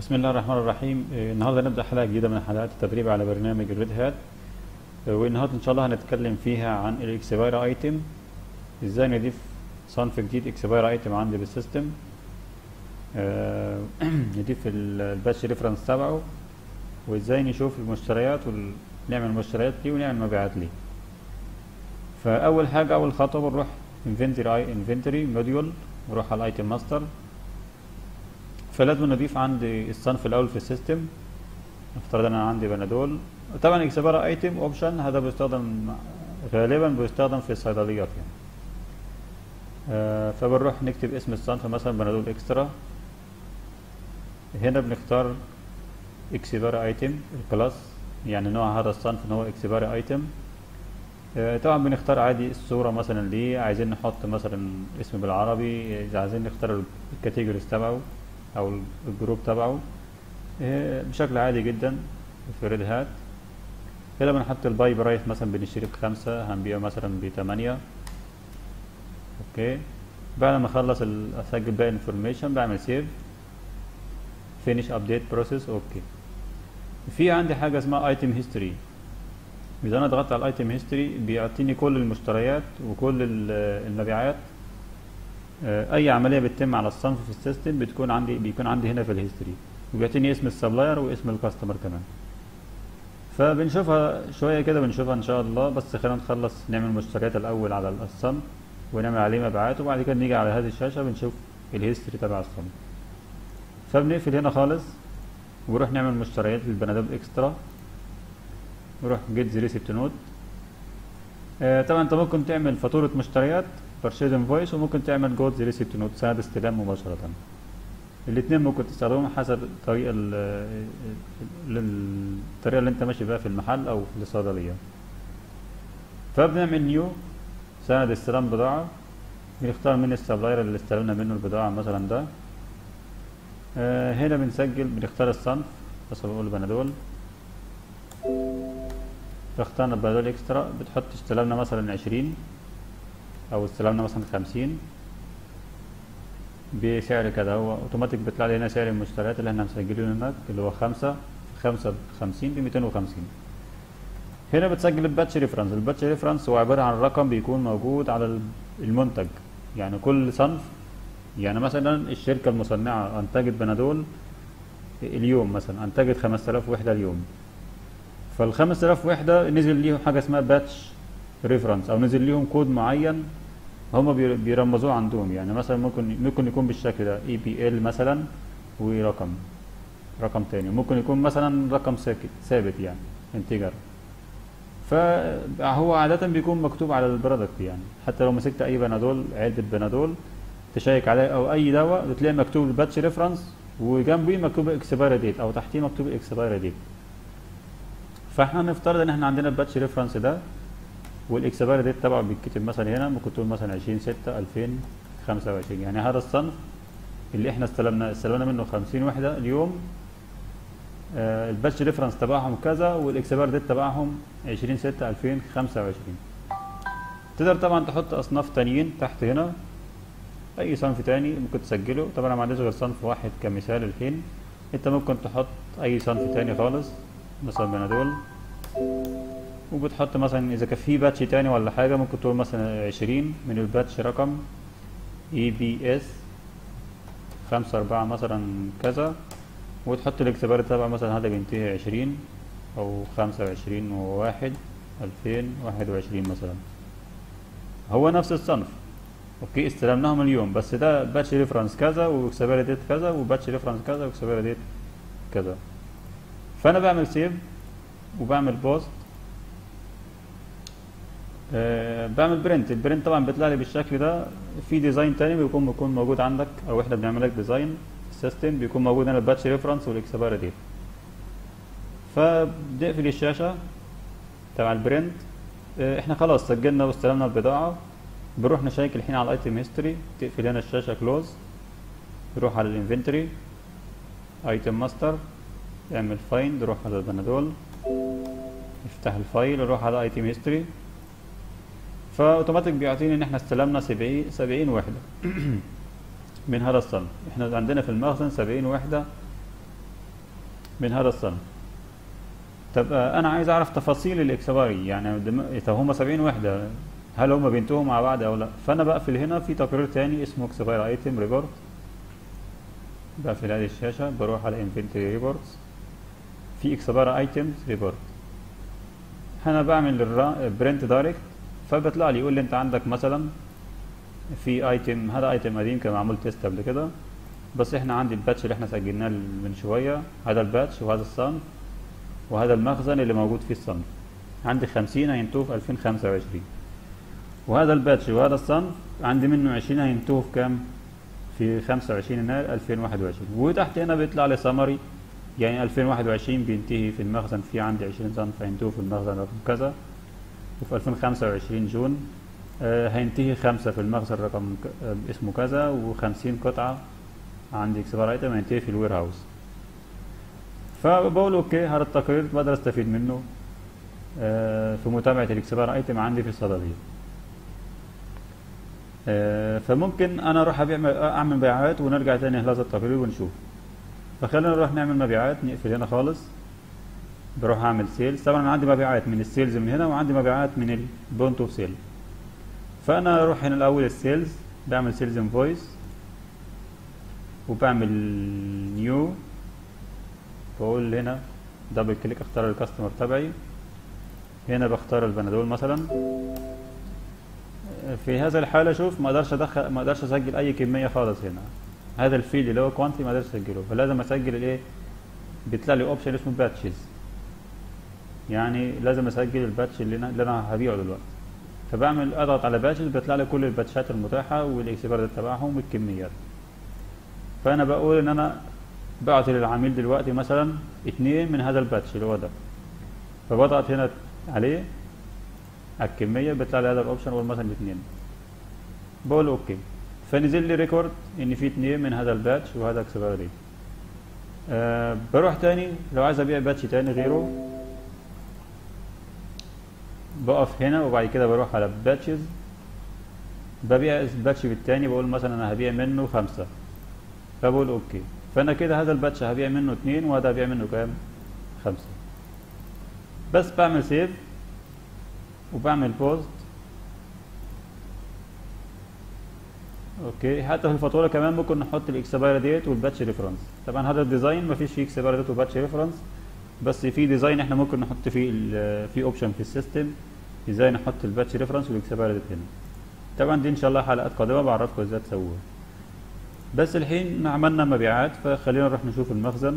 بسم الله الرحمن الرحيم آه، النهارده نبدا حلقه جديده من حلقات التدريب على برنامج الريد هات آه، والنهارده ان شاء الله هنتكلم فيها عن الاكسباير ايتم ازاي نضيف صنف جديد اكسباير ايتم عندي بالسيستم آه، نضيف ال- الباتش ريفرنس تبعه وازاي نشوف المشتريات ونعمل مشتريات ليه ونعمل مبيعات ليه فاول حاجه اول خطوه بنروح انفنتوري انفنتوري موديول نروح على الايتم ماستر فلازم نضيف عندي الصنف الاول في السيستم نفترض ان انا عندي بنادول طبعا اكسبارا ايتم اوبشن هذا بيستخدم غالبا بيستخدم في الصيدليات يعني آه فبنروح نكتب اسم الصنف مثلا بنادول اكسترا هنا بنختار اكسبارا ايتم الكلاس يعني نوع هذا الصنف ان هو اكسبارا ايتم آه، طبعا بنختار عادي الصورة مثلا ليه عايزين نحط مثلا اسم بالعربي إذا عايزين نختار الكاتيجوريز تبعه او الجروب تبعه آه، بشكل عادي جدا في ريد هات كده بنحط الباي برايس مثلا بنشتري بخمسة هنبيعه مثلا بتمانية اوكي بعد ما اخلص ال- اسجل باقي الانفورميشن بعمل سيف فينيش ابديت بروسيس اوكي في عندي حاجة اسمها ايتم هيستوري اذا انا ضغطت على الايتم هيستوري بيعطيني كل المشتريات وكل ال- المبيعات آه، اي عمليه بتتم على الصنف في السيستم بتكون عندي بيكون عندي هنا في الهيستوري وبيعطيني اسم السبلاير واسم الكاستمر كمان فبنشوفها شويه كده بنشوفها ان شاء الله بس خلينا نخلص نعمل مشتريات الاول على الصنف ونعمل عليه مبيعات وبعد كده نيجي على هذه الشاشه بنشوف الهيستوري تبع الصنف فبنقفل هنا خالص ونروح نعمل مشتريات للبنادول اكسترا نروح جيت ذا ريسيبت نوت آه، طبعا انت ممكن تعمل فاتورة مشتريات بارشيد انفويس وممكن تعمل جود ذا ريسيبت نوت سند استلام مباشرة الاثنين ممكن تستخدمهم حسب الطريقة ال- ال- ال- الطريقة اللي انت ماشي بيها في المحل او في الصيدلية فبنعمل نيو سند استلام بضاعة بنختار من السبلاير اللي استلمنا منه البضاعة مثلا ده آه، هنا بنسجل بنختار الصنف بس بقول بنادول اخترنا بدل اكسترا بتحط استلامنا مثلا عشرين او استلامنا مثلا خمسين بسعر كده هو اوتوماتيك بيطلع لي هنا سعر المشتريات اللي احنا مسجلينه هناك اللي هو خمسة خمسة بخمسين بميتين وخمسين هنا بتسجل الباتش ريفرنس الباتش ريفرنس هو عبارة عن رقم بيكون موجود على ال- المنتج يعني كل صنف يعني مثلا الشركة المصنعة انتجت بنادول اليوم مثلا انتجت 5000 وحدة اليوم فال 5000 وحده نزل ليهم حاجه اسمها باتش ريفرنس او نزل ليهم كود معين هم بير- بيرمزوه عندهم يعني مثلا ممكن ممكن يكون بالشكل ده اي بي ال مثلا ورقم رقم تاني ممكن يكون مثلا رقم ساكت ثابت يعني انتجر فهو عادة بيكون مكتوب على البرودكت يعني حتى لو مسكت اي بنادول علبة بنادول تشيك عليه او اي دواء بتلاقي مكتوب الباتش ريفرنس وجنبه مكتوب اكسبايري ديت او تحتيه مكتوب اكسبايري ديت فاحنا نفترض ان احنا عندنا الباتش ريفرنس ده والاكسبايري ديت تبعه بيتكتب مثلا هنا ممكن تقول مثلا 20 6 2025 يعني هذا الصنف اللي احنا استلمنا استلمنا منه 50 وحده اليوم آه الباتش ريفرنس تبعهم كذا والاكسبايري ديت تبعهم 20 6 2025 تقدر طبعا تحط اصناف تانيين تحت هنا اي صنف تاني ممكن تسجله طبعا انا ما عنديش غير صنف واحد كمثال الحين انت ممكن تحط اي صنف تاني خالص مثلا بنادول وبتحط مثلا اذا كان في باتش تاني ولا حاجه ممكن تقول مثلا عشرين من الباتش رقم اي بي اس خمسة أربعة مثلا كذا وتحط الاكسبير تبع مثلا هذا بينتهي عشرين أو خمسة وعشرين وواحد ألفين واحد وعشرين مثلا هو نفس الصنف اوكي استلمناهم اليوم بس ده باتش ريفرنس كذا واكسبير ديت كذا وباتش ريفرنس كذا واكسبير ديت كذا فانا بعمل سيف وبعمل بوست أه بعمل برنت البرنت طبعا بيطلع لي بالشكل ده في ديزاين تاني بيكون بيكون موجود عندك او احنا بنعمل لك ديزاين سيستم بيكون موجود هنا الباتش ريفرنس والاكسبير ديت فبنقفل الشاشه تبع البرنت أه احنا خلاص سجلنا واستلمنا البضاعه بنروح نشيك الحين على الايتم هيستوري تقفل هنا الشاشه كلوز نروح على الانفنتوري ايتم ماستر اعمل فايند روح على البنادول افتح الفايل وروح على ايتم هيستوري فاوتوماتيك بيعطيني ان احنا استلمنا 70 70 وحده من هذا الصنف احنا عندنا في المخزن 70 وحده من هذا الصنف طب آه، انا عايز اعرف تفاصيل الاكسباري يعني دم- طب هم 70 وحده هل هم بينتهوا مع بعض او لا فانا بقفل هنا في تقرير تاني اسمه اكسباير ايتم ريبورت بقفل هذه الشاشه بروح على انفنتوري ريبورتس في اكسباير ايتمز ريبورت انا بعمل برنت دايركت فبيطلع لي يقول لي انت عندك مثلا في ايتم هذا ايتم قديم كان معمول تيست قبل كده بس احنا عندي الباتش اللي احنا سجلناه من شويه هذا الباتش وهذا الصنف وهذا المخزن اللي موجود فيه الصنف عندي 50 هينتهوا في 2025 وهذا الباتش وهذا الصنف عندي منه 20 هينتهوا في كام في 25 يناير 2021 وتحت هنا بيطلع لي سمري يعني 2021 بينتهي في المخزن في عندي 20 صنف هينتهوا في المخزن رقم كذا وفي 2025 جون آه، هينتهي خمسة في المخزن رقم ك- آه، اسمه كذا و50 قطعة عندي اكسبار ايتم هينتهي في الوير هاوس فبقول اوكي هذا التقرير بقدر استفيد منه آه، في متابعة الاكسبار ايتم عندي في الصيدلية آه، فممكن انا اروح ابيع اعمل مبيعات ونرجع تاني لهذا التقرير ونشوف فخلينا نروح نعمل مبيعات نقفل هنا خالص بروح اعمل سيلز طبعا انا عندي مبيعات من السيلز من هنا وعندي مبيعات من البونت اوف سيل فانا اروح هنا الاول السيلز بعمل سيلز انفويس وبعمل نيو بقول هنا دبل كليك اختار الكاستمر تبعي هنا بختار البنادول مثلا في هذا الحالة شوف ما اقدرش ادخل ما اقدرش اسجل اي كمية خالص هنا هذا الفيلد اللي هو كوانتي ما اقدرش اسجله فلازم اسجل الايه بيطلع لي اوبشن اسمه باتشز يعني لازم اسجل الباتش اللي انا اللي انا هبيعه دلوقتي فبعمل اضغط على باتشز بيطلع لي كل الباتشات المتاحة والاكسبير تبعهم والكميات فانا بقول ان انا بعطي للعميل دلوقتي مثلا اتنين من هذا الباتش اللي هو ده فبضغط هنا عليه على الكمية بيطلع لي هذا الاوبشن اقول مثلا اتنين بقول اوكي فنزل لي ريكورد ان في اتنين من هذا الباتش وهذا اكسبيري أه بروح تاني لو عايز ابيع باتش تاني غيره بقف هنا وبعد كده بروح على باتشز ببيع الباتش بالتاني بقول مثلا انا هبيع منه خمسة فبقول اوكي فانا كده هذا الباتش هبيع منه اتنين وهذا هبيع منه كام خمسة بس بعمل سيف وبعمل بوست اوكي حتى في الفاتوره كمان ممكن نحط الاكسباير ديت والباتش ريفرنس طبعا هذا الديزاين مفيش فيه اكسباير ديت وباتش ريفرنس بس في ديزاين احنا ممكن نحط فيه ال- في اوبشن في السيستم ازاي نحط الباتش ريفرنس والاكسباير ديت هنا طبعا دي ان شاء الله حلقات قادمه بعرفكم ازاي تسووها بس الحين عملنا مبيعات فخلينا نروح نشوف المخزن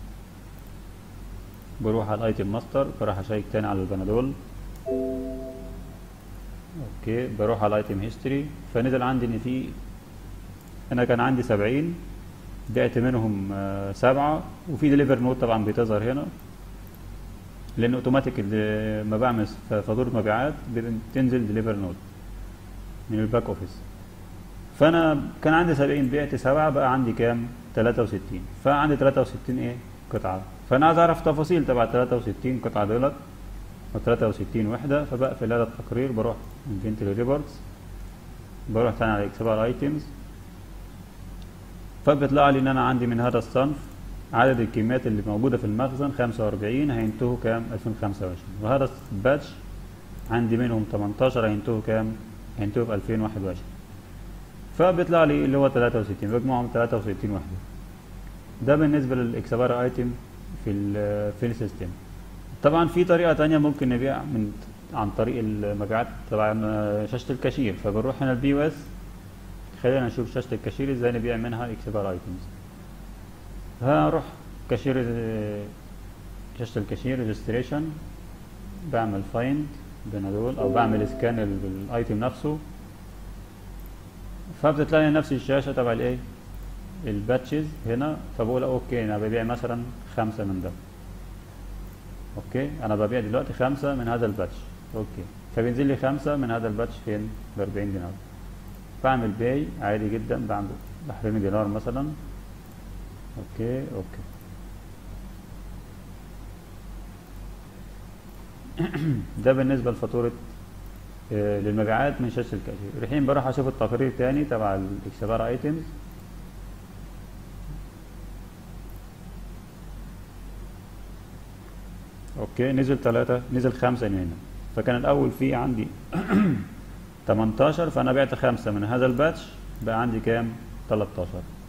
بروح على الايتم ماستر بروح اشيك تاني على البنادول اوكي بروح على الايتم هيستوري فنزل عندي ان في انا كان عندي سبعين بعت منهم آه، سبعة وفي ديليفر نوت طبعا بتظهر هنا لان اوتوماتيك اللي ما بعمل ف- فاتورة مبيعات بتنزل ديليفر نوت من الباك اوفيس فانا كان عندي 70 بعت سبعة بقى عندي كام 63 فعندي 63 ايه قطعة فانا عايز اعرف تفاصيل تبع 63 قطعة دولت و 63 وحدة فبقفل هذا التقرير بروح انفنتوري ريبورتس بروح تاني على اكسبار ايتمز فبيطلع لي ان انا عندي من هذا الصنف عدد الكميات اللي موجودة في المخزن 45 هينتهوا كام 2025 وهذا الباتش عندي منهم 18 هينتهوا كام هينتهوا في 2021 فبيطلع لي اللي هو 63 بجمعهم 63 وحدة ده بالنسبة للاكسبار ايتم في ال في السيستم طبعا في طريقة تانية ممكن نبيع من عن طريق المبيعات تبع شاشة الكاشير فبنروح هنا البي او اس خلينا نشوف شاشة الكاشير ازاي نبيع منها اكسبار ايتمز هروح كاشير شاشة الكاشير ريجستريشن بعمل فايند بنادول او بعمل سكان الايتم نفسه فبتطلع لي نفس الشاشة تبع الايه الباتشز هنا فبقول اوكي انا ببيع مثلا خمسة من ده اوكي انا ببيع دلوقتي خمسة من هذا الباتش اوكي فبينزل لي خمسة من هذا الباتش فين ب 40 دينار بعمل باي عادي جدا بعمل ب 20 دينار مثلا اوكي اوكي ده بالنسبة لفاتورة آه، للمبيعات من شاشة الكاشير الحين بروح اشوف التقرير تاني تبع الاكسبار ايتمز اوكي نزل ثلاثة نزل خمسة من هنا فكان الاول في عندي 18 فانا بعت خمسة من هذا الباتش بقى عندي كام 13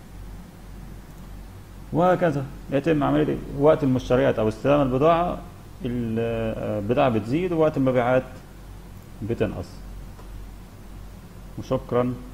وهكذا يتم عملية وقت المشتريات او استلام البضاعة البضاعة بتزيد ووقت المبيعات بتنقص وشكرا